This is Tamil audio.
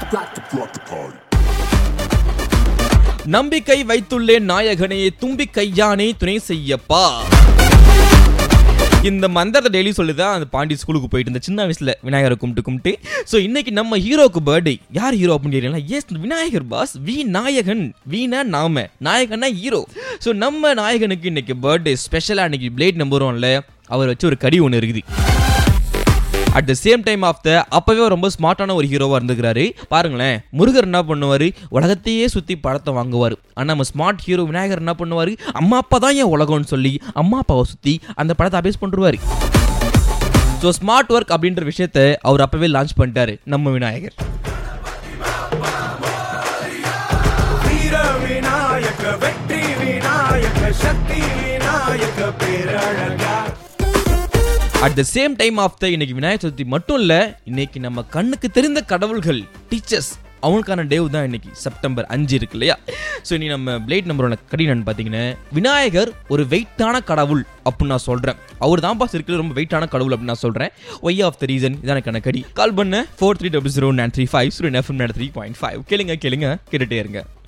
got to rock the party. நம்பிக்கை வைத்துள்ளேன் நாயகனே தும்பி கையானே துணை செய்யப்பா இந்த மந்திரத்தை டெய்லி சொல்லிதான் அந்த பாண்டி ஸ்கூலுக்கு போயிட்டு இருந்த சின்ன வயசுல விநாயகரை கும்பிட்டு கும்பிட்டு ஸோ இன்னைக்கு நம்ம ஹீரோக்கு பர்த்டே யார் ஹீரோ அப்படின்னு கேட்டீங்கன்னா எஸ் விநாயகர் பாஸ் வி நாயகன் வீணா நாம நாயகன்னா ஹீரோ ஸோ நம்ம நாயகனுக்கு இன்னைக்கு பர்த்டே ஸ்பெஷலாக இன்னைக்கு பிளேட் நம்பர் ஒன்ல அவர் வச்சு ஒரு கடி ஒன்று இருக்குது at the same time of the அப்பவே ரொம்ப ஸ்மார்ட்டான ஒரு ஹீரோவாக இருந்துக்கிறாரு பாருங்களேன் முருகர் என்ன பண்ணுவார் உலகத்தையே சுற்றி படத்தை வாங்குவார் ஆனால் நம்ம ஸ்மார்ட் ஹீரோ விநாயகர் என்ன பண்ணுவார் அம்மா அப்பா தான் என் உலகம்னு சொல்லி அம்மா அப்பாவை சுற்றி அந்த படத்தை அபேஸ் பண்ணுவார் ஸோ ஸ்மார்ட் ஒர்க் அப்படின்ற விஷயத்த அவர் அப்பவே லான்ச் பண்ணிட்டாரு நம்ம விநாயகர் வீர விநாயக வெற்றி விநாயக சக்தி விநாயக பேரழகா at the same time of the இன்னைக்கு விநாயகர் சதுர்த்தி மட்டும் இல்ல இன்னைக்கு நம்ம கண்ணுக்கு தெரிந்த கடவுள்கள் டீச்சர்ஸ் அவங்களுக்கான டேவ் தான் இன்னைக்கு செப்டம்பர் அஞ்சு இருக்கு இல்லையா ஸோ இன்னைக்கு நம்ம பிளேட் நம்பரோட கடினன்னு பார்த்தீங்கன்னா விநாயகர் ஒரு வெயிட்டான கடவுள் அப்படின்னு நான் சொல்றேன் அவர் தான் பாஸ் இருக்கிற ரொம்ப வெயிட்டான கடவுள் அப்படின்னு நான் சொல்றேன் ஒய் ஆஃப் த ரீசன் இதான் எனக்கு கடி கால் பண்ண four three double zero nine three five zero FM three point five கேளுங்க கேளுங்க கேட்டுட்டே இருங்க